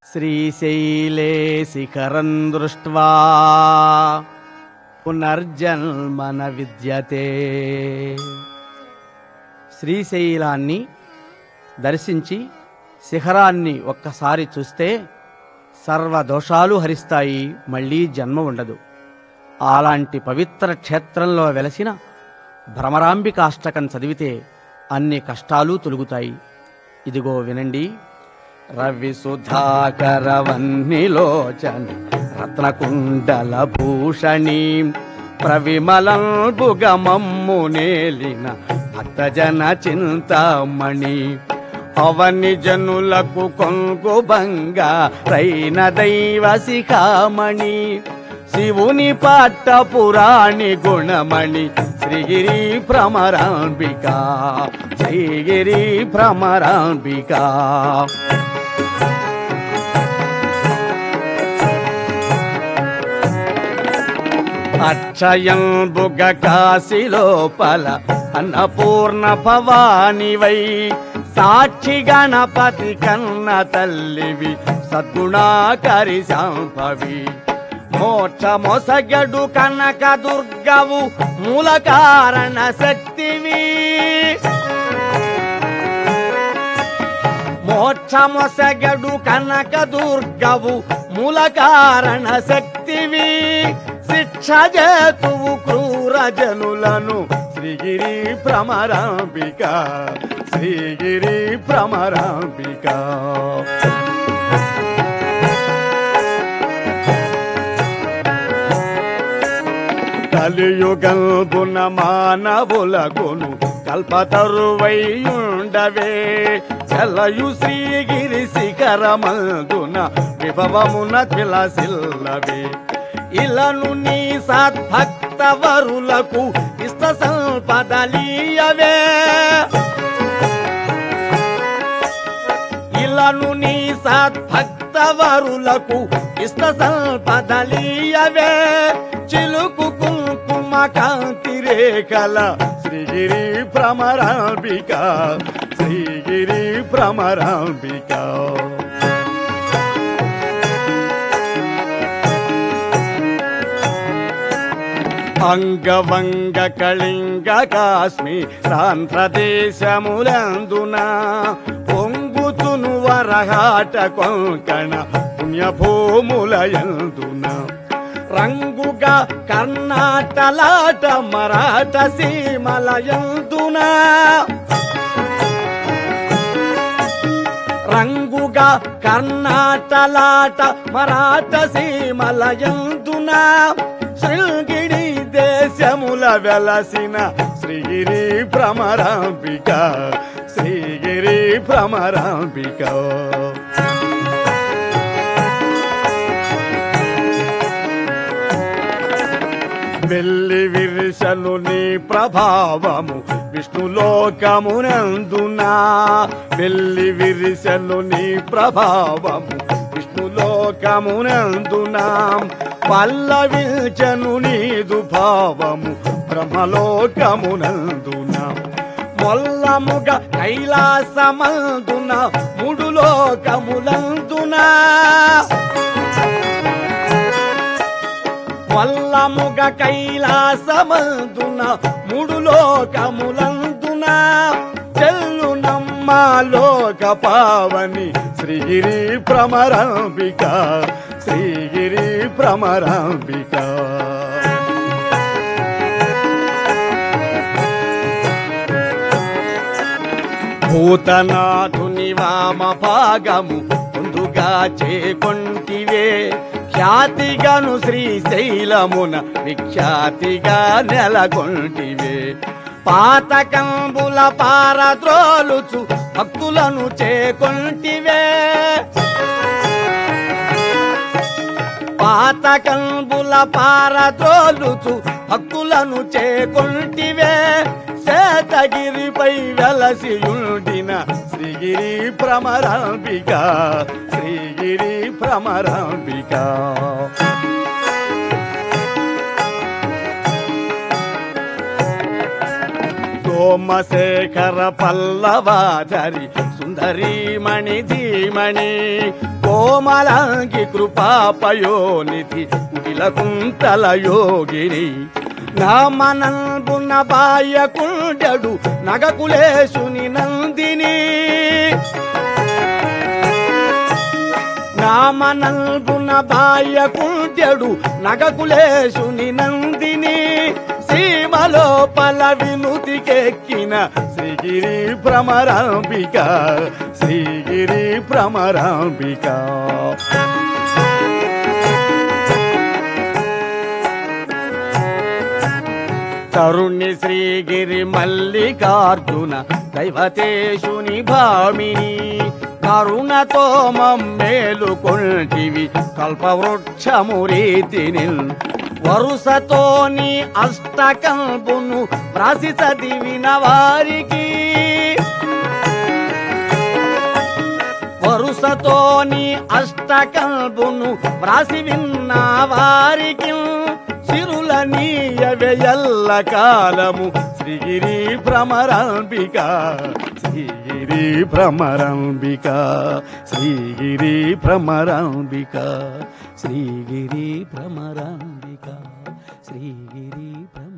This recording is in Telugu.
శ్రీశైలే శిఖరం దృష్ట్వా పునర్జన్మన విద్యతే శ్రీశైలాన్ని దర్శించి శిఖరాన్ని ఒక్కసారి చూస్తే సర్వ దోషాలు హరిస్తాయి మళ్ళీ జన్మ ఉండదు అలాంటి పవిత్ర క్షేత్రంలో వెలసిన భ్రమరాంబికాష్టకం చదివితే అన్ని కష్టాలు తొలుగుతాయి ఇదిగో వినండి రవి సుధాకర వన్నిలోచని రత్నకుండల భూషణి ప్రవిమలంబుగమమ్ము నేలిన భక్తజన చింతామణి అవని జనులకు కొంగు భంగా రైన దైవ శిఖామణి శివుని పట్ట పురాణి గుణమణి శ్రీగిరి భ్రమరాంబిక శ్రీగిరి భ్రమరాంబిక అక్షయం బుగ కాశీ లోపల అన్నపూర్ణ భవానివై సాక్షి గణపతి కన్న తల్లివి సద్గుణాకరి శాంభవి మోక్ష మొసగడు కనక దుర్గవు మూల కారణ శక్తివి మోక్షమొసగడు కనక దుర్గవు మూల కారణ శక్తివి శిక్ష జేతువు క్రూర జనులను శ్రీగిరి భ్రమరాంబిక శ్రీగిరి భ్రమరాంబిక కలియుగల్బున మానవులగును కల్పతరువైయుండవే చలయు శ్రీగిరి శిఖరమందున విభవమున విలసిల్లవే ఇలను నీ సద్భక్త వరులకు ఇష్ట సంపదలీయవే ఇలను నీ సద్భక్త వరులకు ఇష్ట సంపదలీయవే చిలుకు కుంకుమ కాంతి రేఖల శ్రీగిరి భ్రమరాంబిక శ్రీగిరి భ్రమరాంబిక అంగవంగ కళింగ కాశ్మీరాంధ్రదేశములందున పొంగుతును వరహాట కొంకణ పుణ్యభూములయందున రంగుగా కర్ణాటలాట మరాఠ సీమలయందున రంగుగా కర్ణాటలాట మరాఠ సీమలయందున శృంగిడి దేశముల వెలసిన శ్రీగిరి భ్రమరాంబిక శ్రీగిరి భ్రమరాంబిక వెల్లి విర్షను నీ ప్రభావము విష్ణులోకమునందున వెల్లి విర్షను నీ ప్రభావము విష్ణులోకమునందున పల్లవిల్చను నీదు భావము బ్రహ్మలోకమునందున మొల్లముగ కైలాసమందున ముడు లోకములందున వల్లముగ కైలాసమందున మూడు లోకములందున చెల్లు నమ్మాలోక పావని శ్రీగిరి భ్రమరాంబిక శ్రీగిరి భ్రమరాంబిక భూతనాథుని వామ భాగము ముందుగా చేకొంటివే ఖ్యాతిగాను శ్రీశైలమున విఖ్యాతిగా నెలకొంటివే పాతకంబుల పారద్రోలుచు భక్తులను చేకొంటివే పాతకంబుల పారద్రోలుచు భక్తులను చేకొంటివే శేతగిరిపై వెలసి ఉండిన శ్రీగిరి భ్రమరాంబిక శ్రీగిరి భ్రమరాంబిక సోమశేఖర పల్లవాధరి సుందర సుందరీమణి ధీమణి కోమలాంగి కృపాపయోనిధి కుటిల కుంతల యోగిని నామనంబున బాయకుండడు నగకులేశుని నందిని నామనంబున బాయకుండడు నగకులేశుని నందిని సీమలోపల వినుతికెక్కిన శ్రీగిరి భ్రమరాంబిక శ్రీగిరి భ్రమరాంబిక తరుణి శ్రీగిరి మల్లికార్జున దైవతేశుని భామిని కరుణతో మమ్మేలు కొంటివి కల్పవృక్షము రీతిని వరుసతోని అష్టకంబును వ్రాసి చదివిన వారికి వరుసతోని అష్టకంబును వ్రాసి విన్న వారికి సిరుల నీయవే ఎల్ల కాలము శ్రీగిరి భ్రమరాంబిక శ్రీగిరి భ్రమరాంబిక శ్రీగిరి భ్రమరాంబిక శ్రీగిరి భ్రమరాంబిక శ్రీగిరి భ్రమ